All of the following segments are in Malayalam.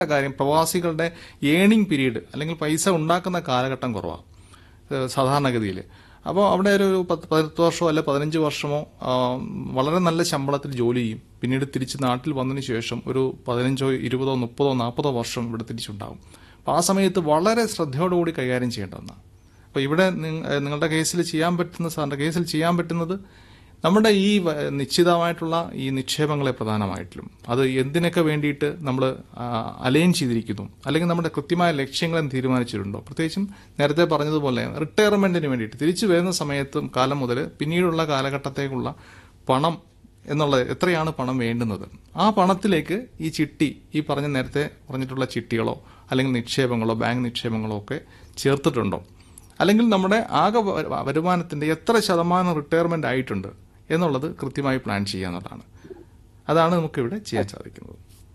കാര്യം പ്രവാസികളുടെ ഏണിംഗ് പീരീഡ് അല്ലെങ്കിൽ പൈസ ഉണ്ടാക്കുന്ന കാലഘട്ടം കുറവാണ് ഏഹ് സാധാരണഗതിയിൽ അപ്പോൾ അവിടെ ഒരു പത്ത് പതിനെട്ട് വർഷമോ അല്ലെ പതിനഞ്ച് വർഷമോ ആ, വളരെ നല്ല ശമ്പളത്തിൽ ജോലി ചെയ്യും പിന്നീട് തിരിച്ച് നാട്ടിൽ വന്നതിന് ശേഷം ഒരു പതിനഞ്ചോ ഇരുപതോ മുപ്പതോ നാൽപ്പതോ വർഷം ഇവിടെ തിരിച്ചുണ്ടാവും അപ്പോൾ ആ സമയത്ത് വളരെ ശ്രദ്ധയോടുകൂടി കൈകാര്യം ചെയ്യേണ്ട ഒന്നാണ് അപ്പോൾ ഇവിടെ നിങ്ങ- ഏഹ് നിങ്ങളുടെ കേസിൽ ചെയ്യാൻ പറ്റുന്ന സാറിൻ്റെ കേസിൽ ചെയ്യാൻ പറ്റുന്നത് നമ്മുടെ ഈ വ- നിശ്ചിതമായിട്ടുള്ള ഈ നിക്ഷേപങ്ങളെ പ്രധാനമായിട്ടും അത് എന്തിനൊക്കെ വേണ്ടിയിട്ട് നമ്മൾ അലൈൻ ചെയ്തിരിക്കുന്നു അല്ലെങ്കിൽ നമ്മുടെ കൃത്യമായ ലക്ഷ്യങ്ങളും തീരുമാനിച്ചിട്ടുണ്ടോ പ്രത്യേകിച്ചും നേരത്തെ പറഞ്ഞതുപോലെ റിട്ടയർമെന്റിന് വേണ്ടിയിട്ട് തിരിച്ചു വരുന്ന സമയത്തും കാലം മുതൽ പിന്നീടുള്ള കാലഘട്ടത്തേക്കുള്ള പണം എന്നുള്ളത് എത്രയാണ് പണം വേണ്ടുന്നത് ആ പണത്തിലേക്ക് ഈ ചിട്ടി ഈ പറഞ്ഞ നേരത്തെ പറഞ്ഞിട്ടുള്ള ചിട്ടികളോ അല്ലെങ്കിൽ നിക്ഷേപങ്ങളോ ബാങ്ക് നിക്ഷേപങ്ങളോ ഒക്കെ ചേർത്തിട്ടുണ്ടോ അല്ലെങ്കിൽ നമ്മുടെ ആകെ വ- വരുമാനത്തിന്റെ എത്ര ശതമാനം റിട്ടയർമെന്റ് ആയിട്ടുണ്ട് എന്നുള്ളത് കൃത്യമായി പ്ലാൻ ചെയ്യുക എന്നുള്ളതാണ് അതാണ് നമുക്കിവിടെ ചെയ്യാൻ സാധിക്കുന്നത്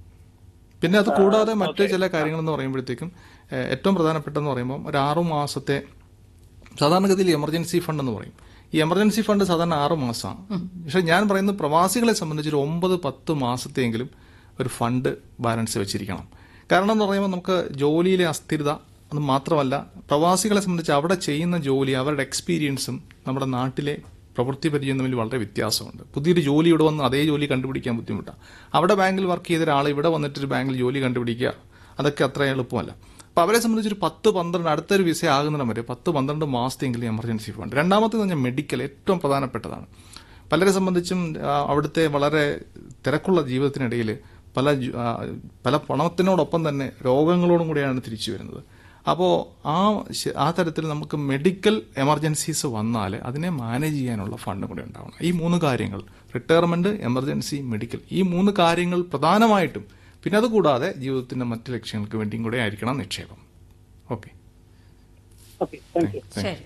പിന്നെ അത് കൂടാതെ മറ്റ് ചില കാര്യങ്ങൾ എന്ന് പറയുമ്പോഴത്തേക്കും ഏഹ്, ഏറ്റവും പ്രധാനപ്പെട്ടെന്ന് പറയുമ്പോൾ ഒരു ആറു മാസത്തെ സാധാരണഗതിയിൽ എമർജൻസി ഫണ്ട് എന്ന് പറയും ഈ എമർജൻസി ഫണ്ട് സാധാരണ ആറ് മാസമാണ് പക്ഷെ ഞാൻ പറയുന്നത് പ്രവാസികളെ സംബന്ധിച്ച് ഒരു ഒമ്പത് പത്ത് മാസത്തെയെങ്കിലും ഒരു ഫണ്ട് ബാലൻസ് വെച്ചിരിക്കണം കാരണം എന്ന് പറയുമ്പോൾ നമുക്ക് ജോലിയിലെ അസ്ഥിരത അത് മാത്രമല്ല പ്രവാസികളെ സംബന്ധിച്ച് അവിടെ ചെയ്യുന്ന ജോലി അവരുടെ എക്സ്പീരിയൻസും നമ്മുടെ നാട്ടിലെ പ്രവൃത്തി പരിചയം തമ്മിൽ വളരെ വ്യത്യാസമുണ്ട് പുതിയൊരു ജോലി ഇവിടെ വന്ന് അതേ ജോലി കണ്ടുപിടിക്കാൻ ബുദ്ധിമുട്ടാണ് അവിടെ ബാങ്കിൽ വർക്ക് ചെയ്ത ഒരാൾ ഇവിടെ വന്നിട്ടൊരു ബാങ്കിൽ ജോലി കണ്ടുപിടിക്കുക അതൊക്കെ അത്ര എളുപ്പമല്ല അപ്പോൾ അവരെ സംബന്ധിച്ച് ഒരു പത്ത് പന്ത്രണ്ട് അടുത്തൊരു വിസ ആകുന്നിടം വരെ പത്ത് പന്ത്രണ്ട് മാസത്തെങ്കിലും എമർജൻസി ഫണ്ട് രണ്ടാമത്തെ പറഞ്ഞാൽ മെഡിക്കൽ ഏറ്റവും പ്രധാനപ്പെട്ടതാണ് പലരെ സംബന്ധിച്ചും ആ, അവിടുത്തെ വളരെ തിരക്കുള്ള ജീവിതത്തിനിടയിൽ പല ജു- ആ, പല പണത്തിനോടൊപ്പം തന്നെ രോഗങ്ങളോടും കൂടിയാണ് തിരിച്ചു വരുന്നത് അപ്പോൾ ആ ശ- ആ തരത്തിൽ നമുക്ക് മെഡിക്കൽ എമർജൻസീസ് വന്നാൽ അതിനെ മാനേജ് ചെയ്യാനുള്ള ഫണ്ട് കൂടി ഉണ്ടാവണം ഈ മൂന്ന് കാര്യങ്ങൾ റിട്ടയർമെന്റ് എമർജൻസി മെഡിക്കൽ ഈ മൂന്ന് കാര്യങ്ങൾ പ്രധാനമായിട്ടും പിന്നെ അതുകൂടാതെ ജീവിതത്തിന്റെ മറ്റ് ലക്ഷ്യങ്ങൾക്ക് വേണ്ടിയും കൂടെ ആയിരിക്കണം നിക്ഷേപം ഓക്കെ ഓക്കെ താങ്ക് യു ശരി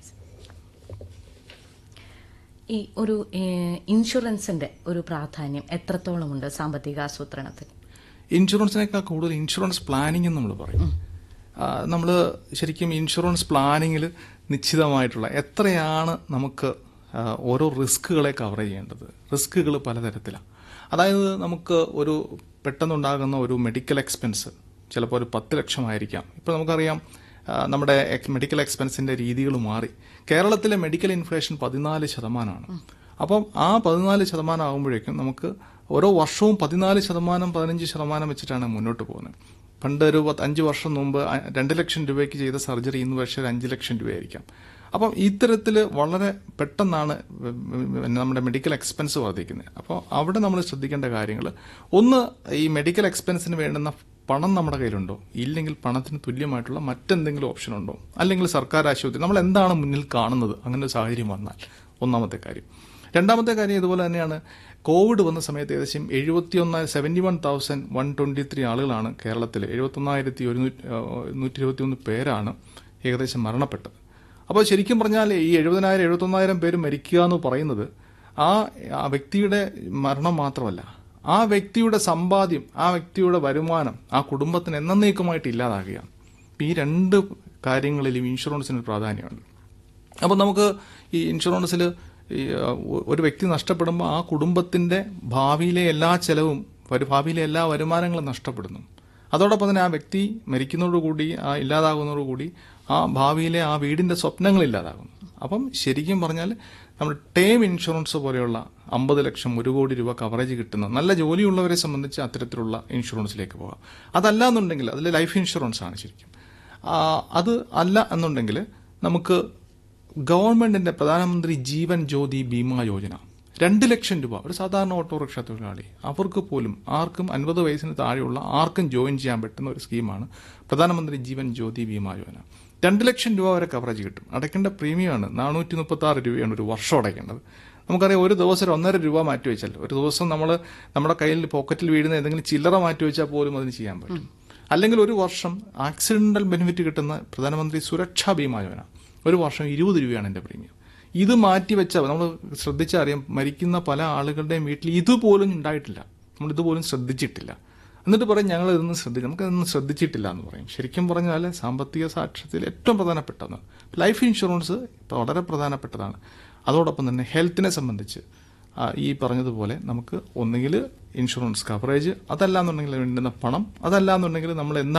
ഈ ഒരു ഏഹ്, ഇൻഷുറൻസിന്റെ ഒരു പ്രാധാന്യം എത്രത്തോളമുണ്ട് സാമ്പത്തിക ആസൂത്രണത്തിൽ ഇൻഷുറൻസിനേക്കാൾ കൂടുതൽ ഇൻഷുറൻസ് പ്ലാനിംഗ് എന്ന് നമ്മൾ പറയും നമ്മൾ ശരിക്കും ഇൻഷുറൻസ് പ്ലാനിങ്ങിൽ നിശ്ചിതമായിട്ടുള്ള എത്രയാണ് നമുക്ക് ആ, ഓരോ റിസ്കുകളെ കവർ ചെയ്യേണ്ടത് റിസ്കുകൾ പലതരത്തിലാണ് അതായത് നമുക്ക് ഒരു പെട്ടെന്നുണ്ടാകുന്ന ഒരു മെഡിക്കൽ എക്സ്പെൻസ് ചിലപ്പോൾ ഒരു പത്ത് ലക്ഷമായിരിക്കാം ഇപ്പോൾ നമുക്കറിയാം ആ, നമ്മുടെ എക്സ് മെഡിക്കൽ എക്സ്പെൻസിന്റെ രീതികൾ മാറി കേരളത്തിലെ മെഡിക്കൽ ഇൻഫ്ലേഷൻ പതിനാല് ശതമാനമാണ് അപ്പം ആ പതിനാല് ശതമാനം ആകുമ്പോഴേക്കും നമുക്ക് ഓരോ വർഷവും പതിനാല് ശതമാനം പതിനഞ്ച് ശതമാനം വെച്ചിട്ടാണ് മുന്നോട്ട് പോകുന്നത് പണ്ട് ഒരു പത്ത് അഞ്ച് വർഷം മുമ്പ് അ- രണ്ട് ലക്ഷം രൂപയ്ക്ക് ചെയ്ത സർജറി ഇന്ന് പക്ഷേ ഒരു അഞ്ച് ലക്ഷം രൂപയായിരിക്കാം അപ്പം ഇത്തരത്തിൽ വളരെ പെട്ടെന്നാണ് വ- വ- നമ്മുടെ മെഡിക്കൽ എക്സ്പെൻസ് വർദ്ധിക്കുന്നത് അപ്പോൾ അവിടെ നമ്മൾ ശ്രദ്ധിക്കേണ്ട കാര്യങ്ങൾ ഒന്ന് ഈ മെഡിക്കൽ എക്സ്പെൻസിന് വേണ്ടുന്ന പണം നമ്മുടെ കയ്യിലുണ്ടോ ഇല്ലെങ്കിൽ പണത്തിന് തുല്യമായിട്ടുള്ള മറ്റെന്തെങ്കിലും ഓപ്ഷൻ ഉണ്ടോ അല്ലെങ്കിൽ സർക്കാർ ആശുപത്രി നമ്മൾ എന്താണ് മുന്നിൽ കാണുന്നത് അങ്ങനെ ഒരു സാഹചര്യം വന്നാൽ ഒന്നാമത്തെ കാര്യം രണ്ടാമത്തെ കാര്യം ഇതുപോലെ തന്നെയാണ് കോവിഡ് വന്ന സമയത്ത് ഏകദേശം എഴുപത്തി ഒന്നായി seventy one thousand one twenty three ആളുകളാണ് കേരളത്തിൽ എഴുപത്തൊന്നായിരത്തി ഒരുന്നൂറ്റി നൂറ്റി ഇരുപത്തി ഒന്ന് പേരാണ് ഏകദേശം മരണപ്പെട്ടത് അപ്പോൾ ശരിക്കും പറഞ്ഞാൽ ഈ എഴുപതിനായിരം എഴുപത്തൊന്നായിരം പേര് മരിക്കുക എന്ന് പറയുന്നത് ആ ആ വ്യക്തിയുടെ മരണം മാത്രമല്ല ആ വ്യക്തിയുടെ സമ്പാദ്യം ആ വ്യക്തിയുടെ വരുമാനം ആ കുടുംബത്തിന് എന്നേക്കുമായിട്ട് ഇല്ലാതാകുകയാണ് ഇപ്പം ഈ രണ്ട് കാര്യങ്ങളിലും ഇൻഷുറൻസിന് പ്രാധാന്യമുണ്ട് അപ്പോൾ നമുക്ക് ഈ ഇൻഷുറൻസിൽ ഈ ആ, ഒ- ഒരു വ്യക്തി നഷ്ടപ്പെടുമ്പോൾ ആ കുടുംബത്തിന്റെ ഭാവിയിലെ എല്ലാ ചെലവും വരു- ഭാവിയിലെ എല്ലാ വരുമാനങ്ങളും നഷ്ടപ്പെടുന്നു അതോടൊപ്പം തന്നെ ആ വ്യക്തി മരിക്കുന്നതോടുകൂടി ആ ഇല്ലാതാകുന്നതോടുകൂടി ആ ഭാവിയിലെ ആ വീടിന്റെ സ്വപ്നങ്ങൾ ഇല്ലാതാകുന്നു അപ്പം ശരിക്കും പറഞ്ഞാൽ നമ്മൾ ടേം ഇൻഷുറൻസ് പോലെയുള്ള അമ്പത് ലക്ഷം ഒരു കോടി രൂപ കവറേജ് കിട്ടുന്ന നല്ല ജോലിയുള്ളവരെ സംബന്ധിച്ച് അത്തരത്തിലുള്ള ഇൻഷുറൻസിലേക്ക് പോകാം അതല്ല എന്നുണ്ടെങ്കിൽ അതിൽ ലൈഫ് ഇൻഷുറൻസ് ആണ് ശരിക്കും ആ, അത് അല്ല എന്നുണ്ടെങ്കിൽ നമുക്ക് ഗവൺമെന്റിന്റെ പ്രധാനമന്ത്രി ജീവൻ ജ്യോതി ബീമാ യോജന രണ്ട് ലക്ഷം രൂപ ഒരു സാധാരണ ഓട്ടോറിക്ഷ തൊഴിലാളി അവർക്ക് പോലും ആർക്കും അൻപത് വയസ്സിന് താഴെയുള്ള ആർക്കും ജോയിൻ ചെയ്യാൻ പറ്റുന്ന ഒരു സ്കീമാണ് പ്രധാനമന്ത്രി ജീവൻ ജ്യോതി ബീമാ യോജന രണ്ട് ലക്ഷം രൂപ വരെ കവറേജ് കിട്ടും അടയ്ക്കേണ്ട പ്രീമിയമാണ് നാനൂറ്റി മുപ്പത്തി ആറ് രൂപയാണ് ഒരു വർഷം അടയ്ക്കേണ്ടത് നമുക്കറിയാം ഒരു ദിവസം ഒരു ഒന്നര രൂപ മാറ്റി വെച്ചാൽ ഒരു ദിവസം നമ്മൾ നമ്മുടെ കയ്യിൽ പോക്കറ്റിൽ വീഴുന്ന ഏതെങ്കിലും ചില്ലറ മാറ്റി വെച്ചാൽ പോലും അതിന് ചെയ്യാൻ പറ്റും അല്ലെങ്കിൽ ഒരു വർഷം ആക്സിഡന്റൽ ബെനിഫിറ്റ് കിട്ടുന്ന പ്രധാനമന്ത്രി സുരക്ഷാ ബീമാ യോജന ഒരു വർഷം ഇരുപത് രൂപയാണ് എന്റെ പ്രീമിയം ഇത് മാറ്റി വെച്ചാൽ നമ്മൾ ശ്രദ്ധിച്ചറിയാം മരിക്കുന്ന പല ആളുകളുടെയും വീട്ടിൽ ഇതുപോലും ഉണ്ടായിട്ടില്ല നമ്മൾ ഇതുപോലും ശ്രദ്ധിച്ചിട്ടില്ല എന്നിട്ട് പറയും ഞങ്ങൾ ഇതൊന്നും ശ്രദ്ധിച്ചു നമുക്ക് ഇതൊന്നും ശ്രദ്ധിച്ചിട്ടില്ല എന്ന് പറയും ശരിക്കും പറഞ്ഞാൽ സാമ്പത്തിക സാക്ഷ്യത്തിൽ ഏറ്റവും പ്രധാനപ്പെട്ടതാണ് ലൈഫ് ഇൻഷുറൻസ് വളരെ പ്രധാനപ്പെട്ടതാണ് അതോടൊപ്പം തന്നെ ഹെൽത്തിനെ സംബന്ധിച്ച് ആ, ഈ പറഞ്ഞതുപോലെ നമുക്ക് ഒന്നുകിൽ ഇൻഷുറൻസ് കവറേജ് അതല്ല എന്നുണ്ടെങ്കിൽ വേണ്ടുന്ന പണം അതല്ല എന്നുണ്ടെങ്കിൽ നമ്മൾ എന്താണ്